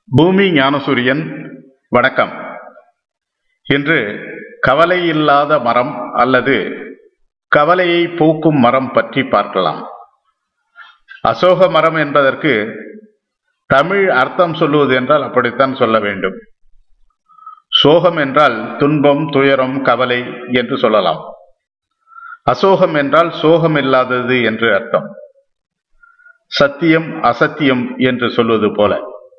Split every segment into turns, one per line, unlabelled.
பூமி ஞானசூரியன் வணக்கம் இன்று கவலை இல்லாத மரம் அல்லது கவலையை போக்கும் மரம் பற்றி பார்க்கலாம் அசோக மரம் என்பதற்கு தமிழ் அர்த்தம் சொல்லுவது என்றால் அப்படித்தான் சொல்ல வேண்டும் சோகம் என்றால் துன்பம் துயரம் கவலை என்று சொல்லலாம் அசோகம் என்றால் சோகம் இல்லாதது என்று அர்த்தம் சத்தியம் அசத்தியம் என்று சொல்வது போல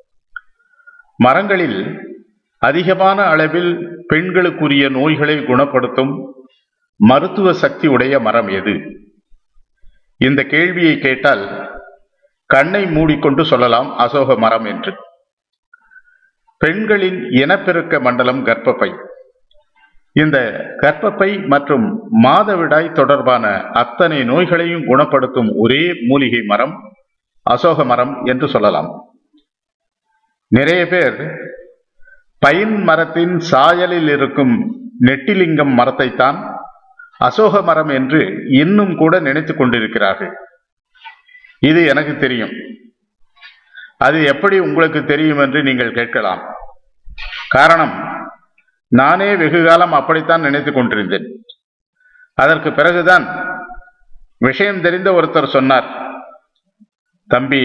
மரங்களில் அதிகமான அளவில் பெண்களுக்குரிய நோய்களை குணப்படுத்தும் மருத்துவ சக்தி உடைய மரம் எது இந்த கேள்வியை கேட்டால் கண்ணை மூடிக்கொண்டு சொல்லலாம் அசோக மரம் என்று பெண்களின் இனப்பெருக்க மண்டலம் கர்ப்பப்பை இந்த கர்ப்பப்பை மற்றும் மாதவிடாய் தொடர்பான அத்தனை நோய்களையும் குணப்படுத்தும் ஒரே மூலிகை மரம் அசோக மரம் என்று சொல்லலாம் நிறைய பேர் பைன் மரத்தின் சாயலில் இருக்கும் நெட்டிலிங்கம் மரத்தைத்தான் அசோக மரம் என்று இன்னும் கூட நினைத்துக் கொண்டிருக்கிறார்கள் இது எனக்கு தெரியும் அது எப்படி உங்களுக்கு தெரியும் என்று நீங்கள் கேட்கலாம் காரணம் நானே வெகு காலம் அப்படித்தான் நினைத்துக் கொண்டிருந்தேன் அதற்கு பிறகுதான் விஷயம் தெரிந்த ஒருத்தர் சொன்னார் தம்பி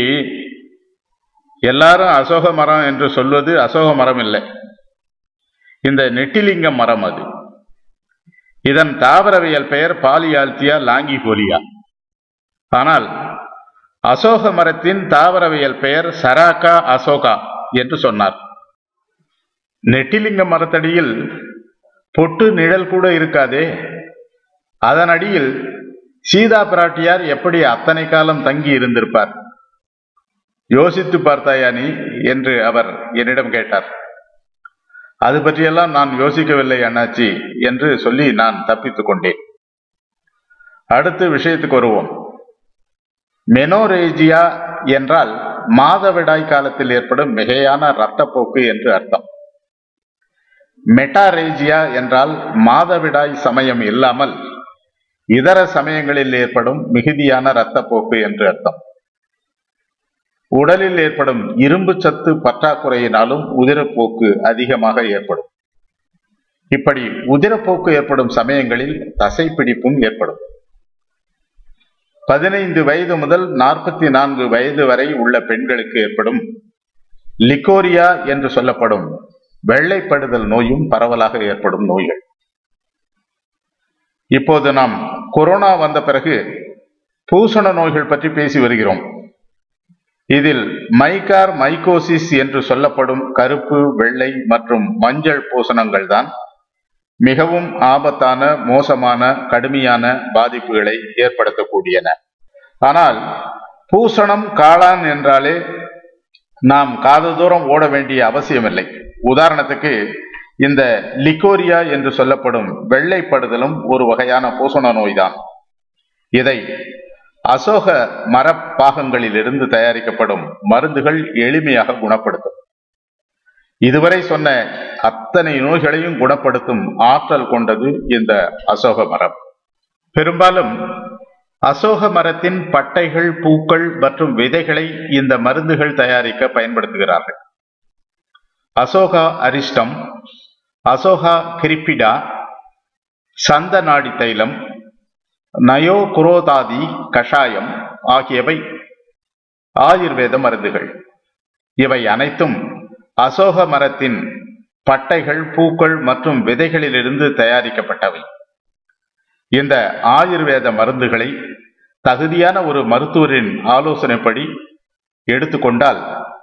எல்லாரும் அசோக மரம் என்று சொல்வது அசோக மரம் இல்லை இந்த நெட்டிலிங்க மரம் அது இதன் தாவரவியல் பெயர் பாலியால்தியா லாங்கிகோலியா ஆனால் அசோக மரத்தின் தாவரவியல் பெயர் சராக்கா அசோகா என்று சொன்னார் நெட்டிலிங்க மரத்தடியில் பொட்டு நிழல் கூட இருக்காதே அதன் அடியில் சீதா பிராட்டியார் எப்படி அத்தனை காலம் தங்கி இருந்திருப்பார் யோசித்து பார்த்தாயா நீ என்று அவர் என்னிடம் கேட்டார் அது பற்றியெல்லாம் நான் யோசிக்கவில்லை அண்ணாச்சி என்று சொல்லி நான் தப்பித்துக் கொண்டேன் அடுத்து விஷயத்துக்கு வருவோம் மெனோரேஜியா என்றால் மாதவிடாய் காலத்தில் ஏற்படும் மிகையான இரத்தப்போக்கு என்று அர்த்தம் மெட்டாரேஜியா என்றால் மாதவிடாய் சமயம் இல்லாமல் இதர சமயங்களில் ஏற்படும் மிகுதியான இரத்தப்போக்கு என்று அர்த்தம் உடலில் ஏற்படும் இரும்பு சத்து பற்றாக்குறையினாலும் உதிரப்போக்கு அதிகமாக ஏற்படும் இப்படி உதிரப்போக்கு ஏற்படும் சமயங்களில் தசைப்பிடிப்பும் ஏற்படும் பதினைந்து வயது முதல் நாற்பத்தி நான்கு வயது வரை உள்ள பெண்களுக்கு ஏற்படும் லிக்கோரியா என்று சொல்லப்படும் வெள்ளைப்படுதல் நோயும் பரவலாக ஏற்படும் நோய்கள் இப்போது நாம் கொரோனா வந்த பிறகு பூசண நோய்கள் பற்றி பேசி வருகிறோம் இதில் மைகார் மைகோசிஸ் என்று சொல்லப்படும் கருப்பு வெள்ளை மற்றும் மஞ்சள் பூசணங்கள் தான் மிகவும் ஆபத்தான மோசமான கடுமையான பாதிப்புகளை ஏற்படுத்தக்கூடியன ஆனால் பூசணம் காளான் என்றாலே நாம் காது தூரம் ஓட வேண்டிய அவசியமில்லை உதாரணத்துக்கு இந்த லிக்கோரியா என்று சொல்லப்படும் வெள்ளைப்படுதலும் ஒரு வகையான பூசண நோய்தான் இதை அசோக மரப்பாகங்களிலிருந்து தயாரிக்கப்படும் மருந்துகள் எளிமையாக குணப்படுத்தும் இதுவரை சொன்ன அத்தனை நோய்களையும் குணப்படுத்தும் ஆற்றல் கொண்டது இந்த அசோக மரம் பெரும்பாலும் அசோக மரத்தின் பட்டைகள் பூக்கள் மற்றும் விதைகளை இந்த மருந்துகள் தயாரிக்க பயன்படுத்துகிறார்கள் அசோகா அரிஸ்டம் அசோகா கிரிப்பிடா சந்த நாடி தைலம் நயோ குரோதாதி கஷாயம் ஆகியவை ஆயுர்வேத மருந்துகள் இவை அனைத்தும் அசோக மரத்தின் பட்டைகள் பூக்கள் மற்றும் விதைகளிலிருந்து தயாரிக்கப்பட்டவை இந்த ஆயுர்வேத மருந்துகளை தகுதியான ஒரு மருத்துவரின் ஆலோசனைப்படி எடுத்துக்கொண்டால்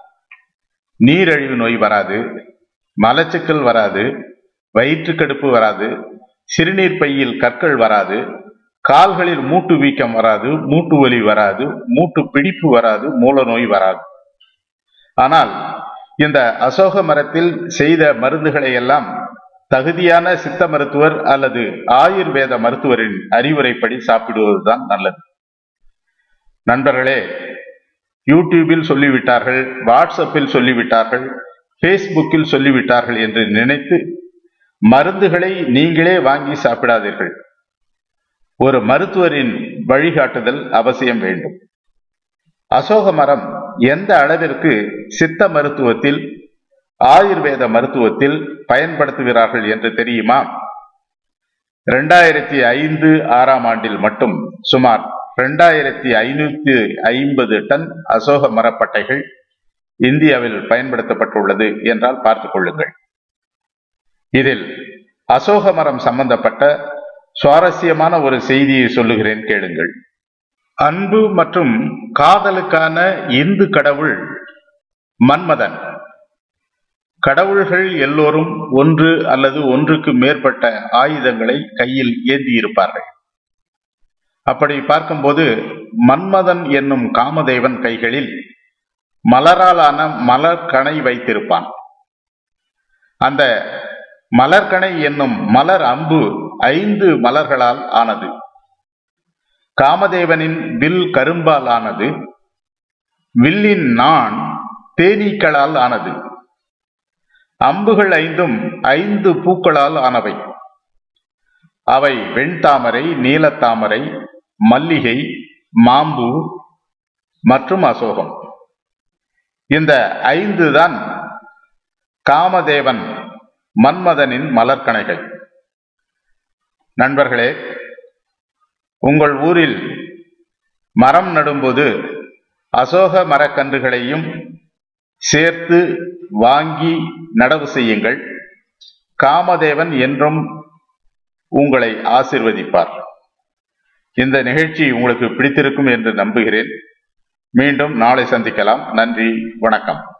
நீரழிவு நோய் வராது மலச்சிக்கல் வராது வயிற்றுக்கடுப்பு வராது சிறுநீர் பையில் கற்கள் வராது கால்களில் மூட்டு வீக்கம் வராது மூட்டு வலி வராது மூட்டு பிடிப்பு வராது மூல நோய் வராது ஆனால் இந்த அசோக மரத்தில் செய்த மருந்துகளை எல்லாம் தகுதியான சித்த மருத்துவர் அல்லது ஆயுர்வேத மருத்துவரின் அறிவுரைப்படி சாப்பிடுவதுதான் நல்லது நண்பர்களே யூடியூபில் சொல்லிவிட்டார்கள் வாட்ஸ்அப்பில் சொல்லிவிட்டார்கள் பேஸ்புக்கில் சொல்லிவிட்டார்கள் என்று நினைத்து மருந்துகளை நீங்களே வாங்கி சாப்பிடாதீர்கள் ஒரு மருத்துவரின் வழிகாட்டுதல் அவசியம் வேண்டும் அசோக மரம் எந்த அளவிற்கு சித்த மருத்துவத்தில் ஆயுர்வேத மருத்துவத்தில் பயன்படுத்துகிறார்கள் என்று தெரியுமா இரண்டாயிரத்தி ஐந்து ஆறாம் ஆண்டில் மட்டும் சுமார் இரண்டாயிரத்தி ஐநூத்தி ஐம்பது டன் அசோக மரப்பட்டைகள் இந்தியாவில் பயன்படுத்தப்பட்டுள்ளது என்றால் பார்த்துக் கொள்ளுங்கள் இதில் அசோக மரம் சம்பந்தப்பட்ட சுவாரஸ்யமான ஒரு செய்தியை சொல்லுகிறேன் கேளுங்கள் அன்பு மற்றும் காதலுக்கான இந்து கடவுள் மன்மதன் கடவுள்கள் எல்லோரும் ஒன்று அல்லது ஒன்றுக்கு மேற்பட்ட ஆயுதங்களை கையில் ஏந்தி இருப்பார்கள் அப்படி பார்க்கும்போது மன்மதன் என்னும் காமதேவன் கைகளில் மலராலான மலர்கணை வைத்திருப்பான் அந்த மலர்கணை என்னும் மலர் அம்பு ஐந்து மலர்களால் ஆனது காமதேவனின் வில் கரும்பால் ஆனது வில்லின் நான் தேனீக்களால் ஆனது அம்புகள் ஐந்தும் ஐந்து பூக்களால் ஆனவை அவை வெண்தாமரை நீலத்தாமரை மல்லிகை மாம்பு மற்றும் அசோகம் இந்த ஐந்து தான் காமதேவன் மன்மதனின் மலர்கணைகள் நண்பர்களே உங்கள் ஊரில் மரம் நடும்போது அசோக மரக்கன்றுகளையும் சேர்த்து வாங்கி நடவு செய்யுங்கள் காமதேவன் என்றும் உங்களை ஆசிர்வதிப்பார் இந்த நிகழ்ச்சி உங்களுக்கு பிடித்திருக்கும் என்று நம்புகிறேன் மீண்டும் நாளை சந்திக்கலாம் நன்றி வணக்கம்